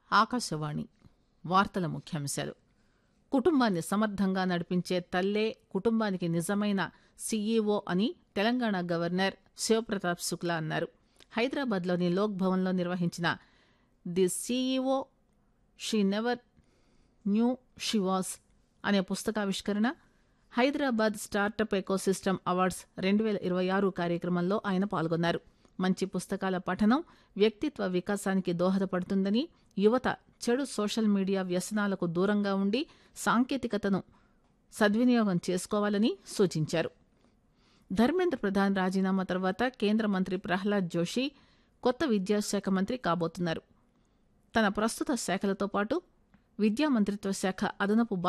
ఆకాశవాణి వార్తల ముఖ్యాంశాలు కుటుంబాన్ని సమర్థంగా నడిపించే తల్లే కుటుంబానికి నిజమైన సీఈఓ అని తెలంగాణ గవర్నర్ శివప్రతాప్ శుక్లా అన్నారు హైదరాబాద్లోని లోక్ భవన్లో నిర్వహించిన the CEO she never knew she was అనే పుస్తకావిష్కరణ హైదరాబాద్ స్టార్టప్ ఎకోసిస్టమ్ అవార్డ్స్ రెండు వేల ఇరవై ఆరు కార్యక్రమంలో ఆయన పాల్గొన్నారు మంచి పుస్తకాల పఠనం వ్యక్తిత్వ వికాసానికి దోహదపడుతుందని యువత చెడు సోషల్ మీడియా వ్యసనాలకు దూరంగా ఉండి సాంకేతికతను సద్వినియోగం చేసుకోవాలని సూచించారు ధర్మేంద్ర ప్రధాన్ రాజీనామా తర్వాత కేంద్ర మంత్రి ప్రహ్లాద్ జోషి కొత్త విద్యాశాఖ మంత్రి కాబోతున్నారు తన ప్రస్తుత శాఖలతో పాటు విద్యా మంత్రిత్వ శాఖ అదనపు